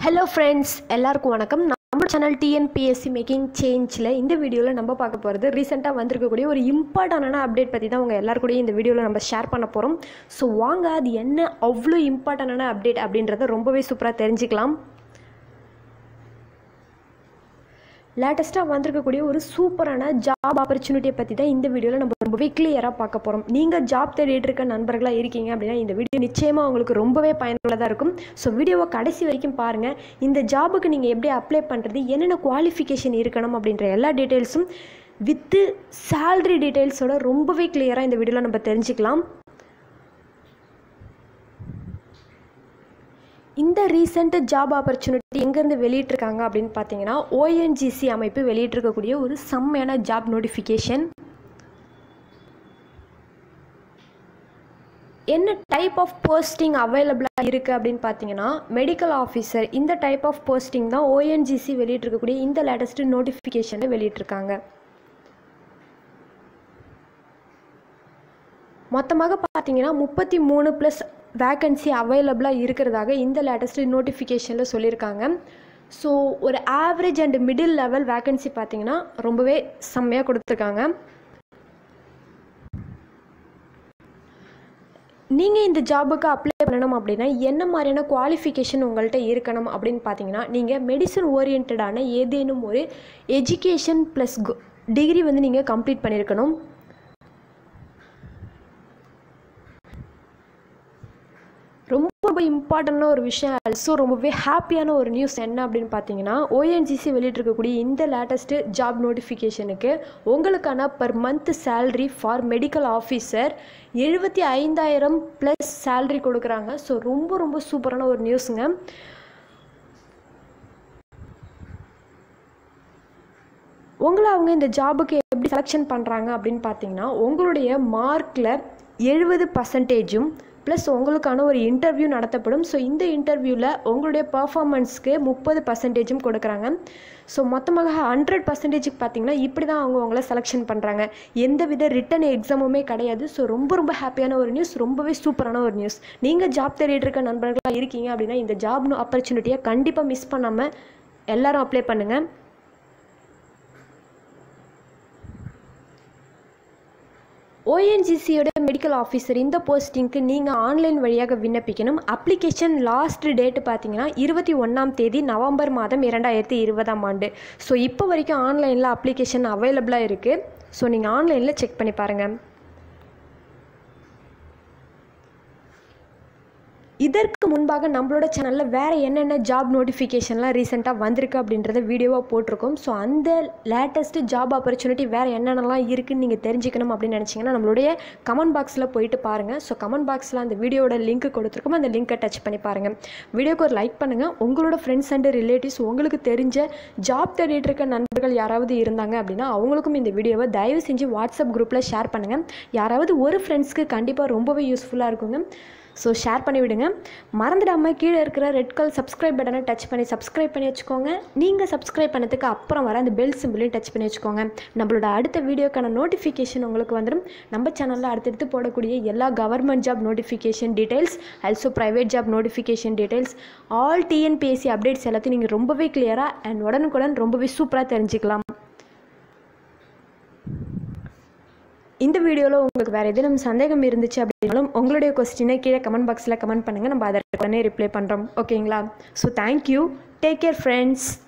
hello friends எல்லாருக்கும் வணக்கம் நம்ம சேனல் டிஎன்பிஎஸ்சி மேக்கிங் சேஞ்சில் இந்த வீடியோவில் நம்ம பார்க்க போகிறது ரீசெண்டாக வந்திருக்கக்கூடிய ஒரு இம்பார்ட்டண்டான அப்டேட் பற்றி தான் உங்கள் எல்லாருக்கூடயும் இந்த வீடியோவில் நம்ம ஷேர் பண்ண போகிறோம் ஸோ வாங்க அது என்ன அவ்வளோ இம்பார்ட்டண்டான அப்டேட் அப்படின்றத ரொம்பவே சூப்பராக தெரிஞ்சுக்கலாம் லேட்டஸ்ட்டாக வந்திருக்கக்கூடிய ஒரு சூப்பரான ஜாப் ஆப்பர்ச்சுனிட்டியை பற்றி தான் இந்த வீடியோவில் நம்ம ரொம்பவே கிளியராக பார்க்க போகிறோம் நீங்கள் ஜாப் தேடிட்டு இருக்க நண்பர்களாக இருக்கீங்க அப்படின்னா இந்த வீடியோ நிச்சயமாக உங்களுக்கு ரொம்பவே பயனுள்ளதாக இருக்கும் ஸோ வீடியோவை கடைசி வரைக்கும் பாருங்கள் இந்த ஜாபுக்கு நீங்கள் எப்படி அப்ளை பண்ணுறது என்னென்ன குவாலிஃபிகேஷன் இருக்கணும் அப்படின்ற எல்லா டீட்டெயில்ஸும் வித்து சேல்ரி டீட்டெயில்ஸோட ரொம்பவே கிளியராக இந்த வீடியோவில் நம்ம தெரிஞ்சுக்கலாம் இந்த ரீசெண்ட் ஜாப் ஆப்பர்ச்சுனிட்டி எங்கேருந்து வெளியிட்டிருக்காங்க அப்படின்னு பார்த்தீங்கன்னா ஓஎன்ஜிசி அமைப்பு வெளியிட்டிருக்கக்கூடிய ஒரு செம்மையான ஜாப் நோட்டிஃபிகேஷன் என்ன டைப் ஆஃப் போஸ்டிங் அவைலபிளாக இருக்குது அப்படின்னு பார்த்தீங்கன்னா மெடிக்கல் ஆஃபீஸர் இந்த டைப் ஆஃப் போஸ்டிங் தான் ஓஎன்ஜிசி வெளியிட்டிருக்கக்கூடிய இந்த லேட்டஸ்ட் நோட்டிஃபிகேஷனை வெளியிட்டிருக்காங்க மொத்தமாக பார்த்தீங்கன்னா முப்பத்தி மூணு ப்ளஸ் வேக்கன்சி அவைலபிளாக இருக்கிறதாக இந்த லேட்டஸ்ட் நோட்டிஃபிகேஷனில் சொல்லியிருக்காங்க ஸோ ஒரு average and middle level vacancy பார்த்தீங்கன்னா ரொம்பவே செம்மையாக கொடுத்துருக்காங்க நீங்கள் இந்த ஜாபுக்கு அப்ளை பண்ணணும் அப்படின்னா என்ன மாதிரியான குவாலிஃபிகேஷன் உங்கள்கிட்ட இருக்கணும் அப்படின்னு பார்த்தீங்கன்னா நீங்கள் மெடிசன் ஓரியன்டான ஏதேனும் ஒரு எஜுகேஷன் ப்ளஸ் டிகிரி வந்து நீங்கள் கம்ப்ளீட் பண்ணியிருக்கணும் ரொம்ப ரொம்ப இம்பார்ட்டண்டான ஒரு விஷயம் ஆல்சோ ரொம்பவே ஹாப்பியான ஒரு நியூஸ் என்ன அப்படின்னு பார்த்தீங்கன்னா ஓஎன்ஜிசி வெளியிட்டிருக்கக்கூடிய இந்த லேட்டஸ்ட்டு ஜாப் நோட்டிஃபிகேஷனுக்கு உங்களுக்கான per month salary for medical officer எழுபத்தி ஐந்தாயிரம் ப்ளஸ் சேல்ரி கொடுக்குறாங்க ஸோ ரொம்ப ரொம்ப சூப்பரான ஒரு நியூஸுங்க உங்களை அவங்க இந்த ஜாபுக்கு எப்படி செலெக்ஷன் பண்ணுறாங்க அப்படின்னு பார்த்தீங்கன்னா உங்களுடைய மார்க்கில் எழுபது பர்சன்டேஜும் ப்ளஸ் உங்களுக்கான ஒரு இன்டர்வியூ நடத்தப்படும் ஸோ இந்த இன்டர்வியூவில் உங்களுடைய பர்ஃபார்மன்ஸ்க்கு முப்பது பர்சன்டேஜும் கொடுக்குறாங்க ஸோ மொத்தமாக ஹண்ட்ரட் பர்சன்டேஜுக்கு பார்த்தீங்கன்னா இப்படி தான் அவங்க உங்களை செலெக்ஷன் பண்ணுறாங்க எந்த வித ரிட்டன் எக்ஸாமுமே கிடையாது ஸோ ரொம்ப ரொம்ப ஹாப்பியான ஒரு நியூஸ் ரொம்பவே சூப்பரான ஒரு நியூஸ் நீங்கள் ஜாப் தேடிட்டு இருக்க நண்பர்களாக இருக்கீங்க அப்படின்னா இந்த ஜாப் ஆப்பர்ச்சுனிட்டியை கண்டிப்பாக மிஸ் பண்ணாமல் எல்லாரும் அப்ளை பண்ணுங்கள் ஓஎன்ஜிசியோட மெடிக்கல் ஆஃபீஸர் இந்த போஸ்டிங்க்கு நீங்கள் ஆன்லைன் வழியாக விண்ணப்பிக்கணும் அப்ளிகேஷன் லாஸ்ட் டேட்டு பார்த்தீங்கன்னா இருபத்தி ஒன்றாம் தேதி நவம்பர் மாதம் இரண்டாயிரத்தி இருபதாம் ஆண்டு ஸோ இப்போ வரைக்கும் ஆன்லைனில் அப்ளிகேஷன் அவைலபிளாக இருக்குது ஸோ நீங்கள் ஆன்லைனில் செக் பண்ணி பாருங்கள் இதற்கு முன்பாக நம்மளோட சேனலில் வேறு என்னென்ன ஜாப் நோட்டிஃபிகேஷன்லாம் ரீசெண்டாக வந்திருக்கு அப்படின்றத வீடியோவாக போட்டிருக்கோம் ஸோ அந்த லேட்டஸ்ட்டு ஜாப் ஆப்பர்ச்சுனிட்டி வேறு என்னென்னலாம் இருக்குன்னு நீங்கள் தெரிஞ்சுக்கணும் அப்படின்னு நினச்சிங்கன்னா நம்மளுடைய கமெண்ட் பாக்ஸில் போயிட்டு பாருங்கள் ஸோ கமெண்ட் பாக்ஸில் அந்த வீடியோட லிங்க் கொடுத்துருக்கோம் அந்த லிங்க்கை டச் பண்ணி பாருங்கள் வீடியோக்கு ஒரு லைக் பண்ணுங்கள் உங்களோட ஃப்ரெண்ட்ஸ் அண்ட் ரிலேட்டிவ்ஸ் உங்களுக்கு தெரிஞ்ச ஜாப் தேடிட்டு இருக்க நண்பர்கள் யாராவது இருந்தாங்க அப்படின்னா அவங்களுக்கும் இந்த வீடியோவை தயவு செஞ்சு வாட்ஸ்அப் குரூப்பில் ஷேர் பண்ணுங்கள் யாராவது ஒரு ஃப்ரெண்ட்ஸ்க்கு கண்டிப்பாக ரொம்பவே யூஸ்ஃபுல்லாக இருக்குங்க ஸோ ஷேர் பண்ணி விடுங்க மறந்துடாமல் கீழே இருக்கிற ரெட் கலர் சப்ஸ்கிரைப் பட்டனை டச் பண்ணி சப்ஸ்கிரைப் பண்ணி வச்சுக்கோங்க நீங்கள் சப்ஸ்கிரைப் பண்ணதுக்கு அப்புறம் வர அந்த பெல் சிம்பிளையும் டச் பண்ணி வச்சுக்கோங்க நம்மளோட அடுத்த வீடியோக்கான நோட்டிஃபிகேஷன் உங்களுக்கு வந்துடும் நம்ம சேனலில் அடுத்தடுத்து போடக்கூடிய எல்லா government job notification details also private job notification details all TNPSC updates எல்லாத்தையும் நீங்கள் ரொம்பவே கிளியராக அண்ட் உடனுக்குடன் ரொம்பவே சூப்பராக தெரிஞ்சுக்கலாம் இந்த வீடியோவில் உங்களுக்கு வேறு எதுவும் சந்தேகம் இருந்துச்சு அப்படின்னாலும் உங்களுடைய கொஸ்டினை கீழே கமெண்ட் பாக்ஸில் கமெண்ட் பண்ணுங்கள் நம்ம அதற்கு உடனே ரிப்ளை பண்ணுறோம் ஓகேங்களா so thank you take care friends